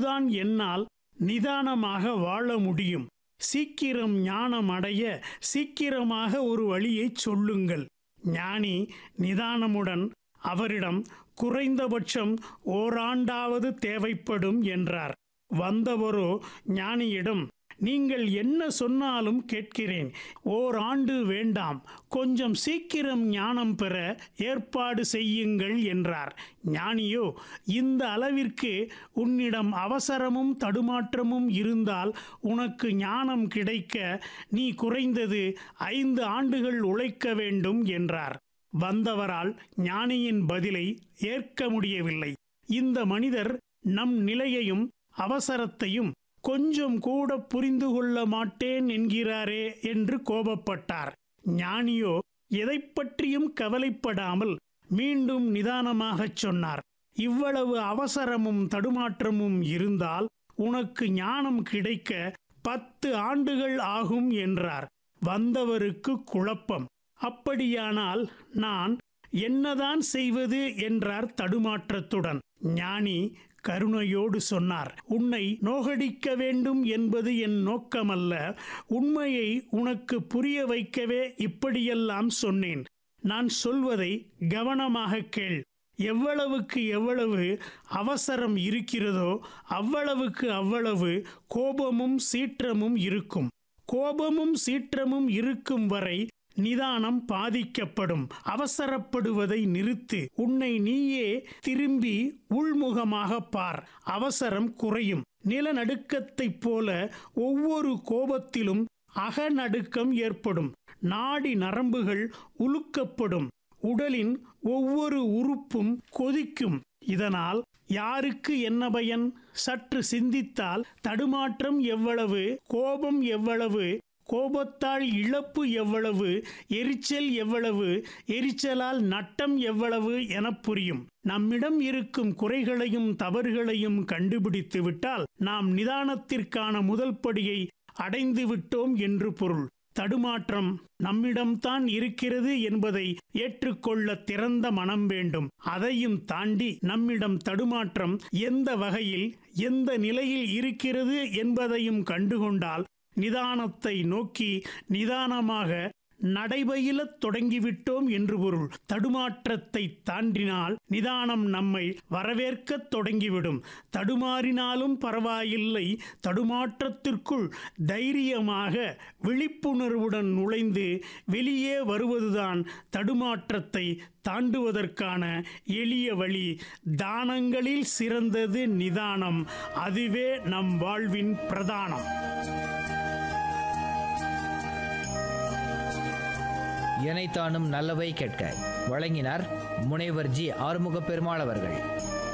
அப்போதுதான் என்னால் நிதானமாக வாழ முடியும் சீக்கிரம் ஞானம் அடைய சீக்கிரமாக ஒரு வழியைச் சொல்லுங்கள் ஞானி நிதானமுடன் அவரிடம் குறைந்தபட்சம் ஓராண்டாவது தேவைப்படும் என்றார் வந்தவரோ ஞானியிடம் நீங்கள் என்ன சொன்னாலும் கேட்கிறேன் ஓராண்டு வேண்டாம் கொஞ்சம் சீக்கிரம் ஞானம் பெற ஏற்பாடு செய்யுங்கள் என்றார் ஞானியோ இந்த அளவிற்கு உன்னிடம் அவசரமும் தடுமாற்றமும் இருந்தால் உனக்கு ஞானம் கிடைக்க நீ குறைந்தது ஐந்து ஆண்டுகள் உழைக்க வேண்டும் என்றார் வந்தவரால் ஞானியின் பதிலை ஏற்க முடியவில்லை இந்த மனிதர் நம் நிலையையும் அவசரத்தையும் கொஞ்சம் கூட புரிந்து கொள்ள மாட்டேன் என்கிறாரே என்று கோபப்பட்டார் ஞானியோ எதைப் பற்றியும் கவலைப்படாமல் மீண்டும் நிதானமாகச் சொன்னார் இவ்வளவு அவசரமும் தடுமாற்றமும் இருந்தால் உனக்கு ஞானம் கிடைக்க பத்து ஆண்டுகள் ஆகும் என்றார் வந்தவருக்கு குழப்பம் அப்படியானால் நான் என்னதான் செய்வது என்றார் தடுமாற்றத்துடன் ஞானி கருணையோடு சொன்னார் உன்னை நோகடிக்க வேண்டும் என்பது என் நோக்கமல்ல உண்மையை உனக்கு புரிய வைக்கவே இப்படியெல்லாம் சொன்னேன் நான் சொல்வதை கவனமாக கேள் எவ்வளவுக்கு எவ்வளவு அவசரம் இருக்கிறதோ அவ்வளவுக்கு அவ்வளவு கோபமும் சீற்றமும் இருக்கும் கோபமும் சீற்றமும் இருக்கும் வரை நிதானம் பாதிக்கப்படும் அவசரப்படுவதை நிறுத்து உன்னை நீயே திரும்பி உள்முகமாக பார் அவசரம் குறையும் நிலநடுக்கத்தைப் போல ஒவ்வொரு கோபத்திலும் அகநடுக்கம் ஏற்படும் நாடி நரம்புகள் உலுக்கப்படும் உடலின் ஒவ்வொரு உறுப்பும் கொதிக்கும் இதனால் யாருக்கு என்ன பயன் சற்று சிந்தித்தால் தடுமாற்றம் எவ்வளவு கோபம் எவ்வளவு கோபத்தால் இழப்பு எவ்வளவு எரிச்சல் எவ்வளவு எரிச்சலால் நட்டம் எவ்வளவு என புரியும் நம்மிடம் இருக்கும் குறைகளையும் தவறுகளையும் கண்டுபிடித்து விட்டால் நாம் நிதானத்திற்கான முதல் படியை அடைந்து விட்டோம் என்று பொருள் தடுமாற்றம் நம்மிடம்தான் இருக்கிறது என்பதை ஏற்றுக்கொள்ள திறந்த மனம் வேண்டும் அதையும் தாண்டி நம்மிடம் தடுமாற்றம் எந்த வகையில் எந்த நிலையில் இருக்கிறது என்பதையும் கண்டுகொண்டால் நிதானத்தை நோக்கி நிதானமாக நடைபயிலத் தொடங்கிவிட்டோம் என்று பொருள் தடுமாற்றத்தை தாண்டினால் நிதானம் நம்மை வரவேற்கத் தொடங்கிவிடும் தடுமாறினாலும் பரவாயில்லை தடுமாற்றத்திற்குள் தைரியமாக விழிப்புணர்வுடன் நுழைந்து வெளியே வருவதுதான் தடுமாற்றத்தை தாண்டுவதற்கான எளிய வழி தானங்களில் சிறந்தது நிதானம் அதுவே நம் வாழ்வின் பிரதானம் இணைத்தானும் நல்லவை கேட்க வழங்கினார் முனைவர் ஜி ஆறுமுக பெருமாள் அவர்கள்